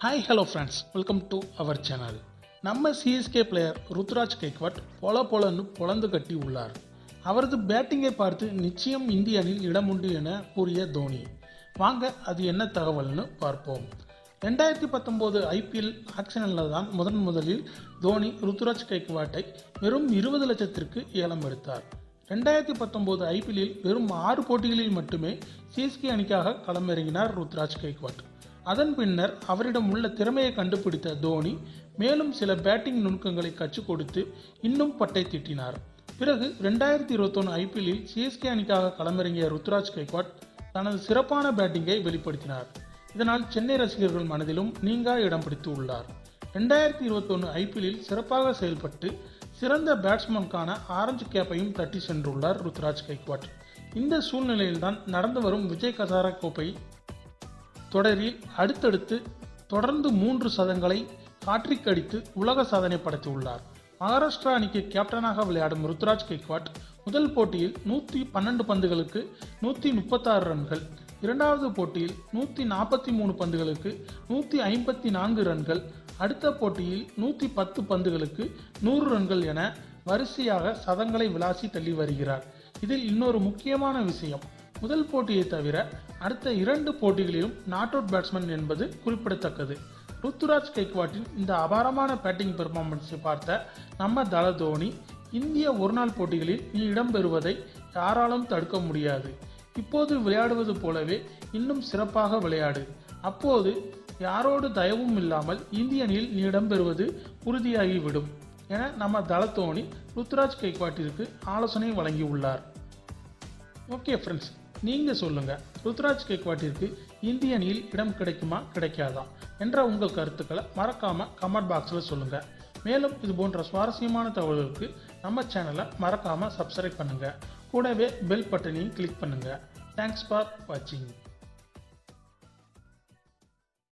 hi hello friends welcome to our channel நம்ம CSK player Ruturaj Gaikwad பொல பொலன்னு பொலந்து கட்டி உள்ளார் அவரது பேட்டிங்கை பார்த்து நிச்சயம் இந்திய அணியில் இடம் உண்டு என கூறிய தோனி வாங்க அது என்ன தகவல்னு பார்ப்போம் ரெண்டாயிரத்தி பத்தொம்போது ஐபிஎல் ஆக்ஷனில் தான் முதன் முதலில் தோனி ருத்துராஜ் கெக்வாட்டை வெறும் இருபது லட்சத்திற்கு ஏலம் எடுத்தார் ரெண்டாயிரத்தி பத்தொம்போது ஐபிஎல்லில் வெறும் ஆறு போட்டிகளில் மட்டுமே சிஎஸ்கே அணிக்காக களமிறங்கினார் ருத்ராஜ் கெய்க்வாட் அதன் பின்னர் அவரிடம் உள்ள திறமையை கண்டுபிடித்த தோனி மேலும் சில பேட்டிங் நுணுக்கங்களை கற்றுக் கொடுத்து இன்னும் பட்டை தீட்டினார் பிறகு ரெண்டாயிரத்தி இருபத்தொன்று ஐபிஎல்லில் சிஎஸ்கே அணிக்காக களமிறங்கிய ருத்ராஜ் கெய்க்வாட் தனது சிறப்பான பேட்டிங்கை வெளிப்படுத்தினார் இதனால் சென்னை ரசிகர்கள் மனதிலும் நீங்கா இடம் பிடித்து உள்ளார் ரெண்டாயிரத்தி இருபத்தொன்று ஐபிஎல்லில் சிறப்பாக செயல்பட்டு சிறந்த பேட்ஸ்மேனுக்கான ஆரஞ்சு கேப்பையும் தட்டி சென்றுள்ளார் ருத்ராஜ் கெய்க்வாட் இந்த சூழ்நிலையில்தான் நடந்து வரும் விஜய் கசாரா கோப்பை தொடரில் அடுத்தடுத்து தொடர்ந்து மூன்று சதங்களை காற்றிக் அடித்து உலக சாதனை படைத்துள்ளார் மகாராஷ்டிரா அணிக்கு கேப்டனாக விளையாடும் ருத்ராஜ் கெய்க்வாட் முதல் போட்டியில் நூற்றி பன்னெண்டு பந்துகளுக்கு நூற்றி முப்பத்தாறு ரன்கள் இரண்டாவது போட்டியில் நூற்றி நாற்பத்தி மூணு பந்துகளுக்கு நூற்றி ஐம்பத்தி நான்கு ரன்கள் அடுத்த போட்டியில் நூற்றி பத்து பந்துகளுக்கு நூறு ரன்கள் என வரிசையாக சதங்களை விளாசி தள்ளி வருகிறார் இதில் இன்னொரு முக்கியமான விஷயம் முதல் போட்டியை தவிர அடுத்த இரண்டு போட்டிகளிலும் நாட் அவுட் பேட்ஸ்மேன் என்பது குறிப்பிடத்தக்கது ருத்துராஜ் கெய்க்வாட்டின் இந்த அபாரமான பேட்டிங் பெர்ஃபார்மன்ஸை பார்த்த நம்ம தல தோனி இந்திய ஒருநாள் போட்டிகளில் நீ இடம்பெறுவதை யாராலும் தடுக்க முடியாது இப்போது விளையாடுவது போலவே இன்னும் சிறப்பாக விளையாடு அப்போது யாரோடு தயவும் இல்லாமல் இந்திய அணியில் நீ இடம்பெறுவது உறுதியாகிவிடும் என நம்ம தலத்தோனி ருத்ராஜ் கெய்க்வாட்டிற்கு ஆலோசனை வழங்கியுள்ளார் ஓகே ஃப்ரெண்ட்ஸ் நீங்கள் சொல்லுங்கள் ருத்ராஜ் கெக்வாட்டிற்கு இந்திய அணியில் இடம் கிடைக்குமா கிடைக்காதா என்ற உங்கள் கருத்துக்களை மறக்காமல் கமெண்ட் பாக்ஸில் சொல்லுங்கள் மேலும் இது போன்ற சுவாரஸ்யமான தகவல்களுக்கு நம்ம சேனலை மறக்காமல் சப்ஸ்கிரைப் பண்ணுங்கள் கூடவே பெல் பட்டனையும் கிளிக் பண்ணுங்கள் தேங்க்ஸ் ஃபார் வாட்சிங்